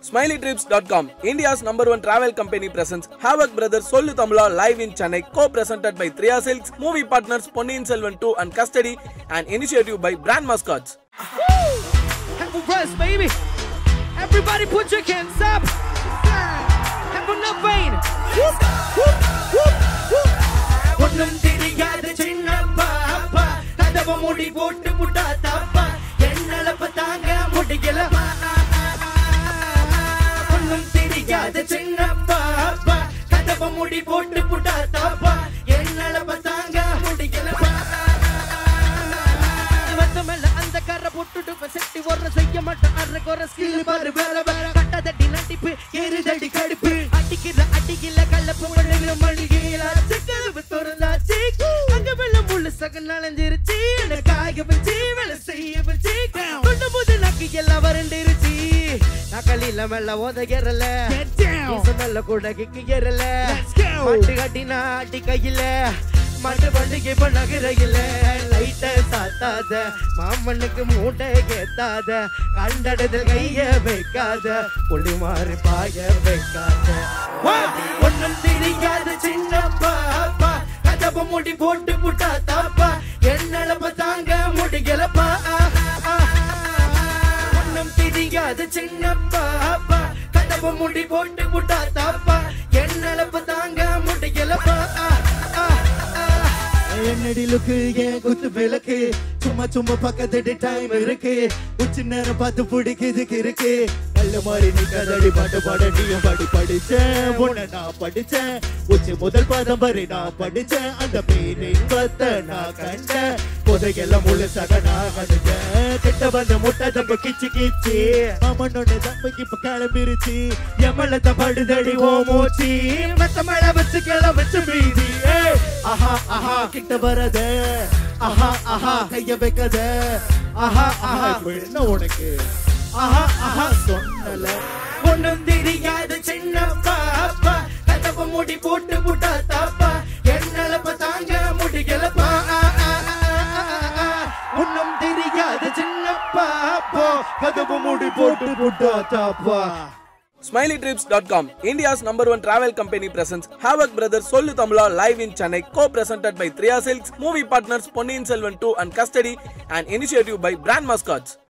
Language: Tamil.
SmileyTrips.com, India's number one travel company presents Havoc Brothers Sollu Tamula live in Chennai, co-presented by Triya Silks, movie partners Ponniyin Selvan 2 and Custody, and initiative by Brand Mascots. And for rest, baby. Everybody put your hands up. And for no pain. Whoop, whoop, whoop, whoop. ஒண்ணும் தெரியாத சின்ன பாப்பா கதவ முடி போட்டு முட்டா தாப்பா என்னளப்ப தாங்க முடியல ஒண்ணும் தெரியாத சின்ன பாப்பா கதவ முடி போட்டு முட்டா தாப்பா என்னளப்ப தாங்க முடியல மேல அந்த கரை போட்டுட்டு செட்டி ஒரு செய்ய மாட்டேன் அரை குறை ஸ்கில் பாரு வேற வேற கட்டதட்டி நட்டிப்பு எரிதடி கடுப்பு அடிக்கிற அடிக்கில கலப்பு மண்ணில மணிகையில சிக்கல் திறந்தாச்சு அங்க வெள்ள முள்ளு சக நனைஞ்சிருச்சு என்ன காய வச்சு வேலை செய்ய வச்சு கொண்டு போது நக்கு எல்லாம் வறண்டிருச்சு நக்கலில மெல்ல உதகிறல நல்ல கூட கிக்கு ஏறல மாட்டு கட்டினா அடி கையில மாட்டு பண்டிகை இப்ப நகரையில லைட்ட சாத்தாத மாமனுக்கு மூட்டை ஏத்தாத கண்டடத்தில் கைய வைக்காத புள்ளி மாறி பாய வைக்காத ஒன்னும் தெரியாத சின்ன பாப்பா கதப்ப முடி போட்டு புட்டா தாப்பா என்னளப்ப தாங்க முடியலப்பா ஒன்னும் தெரியாத சின்ன பாப்பா கதப்ப முடி போட்டு புட்டா தாப்பா என்னளப்ப தாங்க முடியலப்பா என்னடி லுக்கு ஏன் குத்து விளக்கு சும்மா சும்மா பக்கத்து டைம் இருக்கு உச்சி நேரம் பார்த்து பிடிக்குது இருக்கு நல்ல மாதிரி நீ கதடி பாட்டு பாடடியும் பாடி படிச்சேன் உன்னை நான் படிச்சேன் உச்சி முதல் பாதம் வரை நான் படிச்சேன் அந்த மீனிங் பத்த நான் கண்டேன் புதையெல்லாம் முழுசாக நான் கண்டுட்டேன் கிட்ட வந்த முட்டை தம்ப கிச்சு கிச்சு அம்மனோட தம்பைக்கு இப்ப கிளம்பிருச்சு எம்மளத்த படுதடி ஓ மூச்சு மெத்த மழை வச்சு கிள வச்சு மீதி ஏய், ஆஹா ஆஹா கிட்ட வரத ஆஹா ஆஹா கைய வைக்கத ஆஹா ஆஹா இப்ப என்ன உனக்கு ஆஹா ஆஹா சொன்னல ஒன்னும் தெரியாத சின்ன பாப்பா கதவ முடி போட்டு புட்டா தாப்பா என்னளப்ப தாங்க முடியலப்பா ஒன்னும் தெரியாத சின்ன பாப்பா கதவு மூடி போட்டு புட்டா தாப்பா SmileyTrips.com, India's number one travel company presents Havoc Brothers Sollu Tamula live in Chennai, co-presented by Triya Silks, movie partners Ponniyin Selvan 2 and Custody, and initiative by Brand Mascots.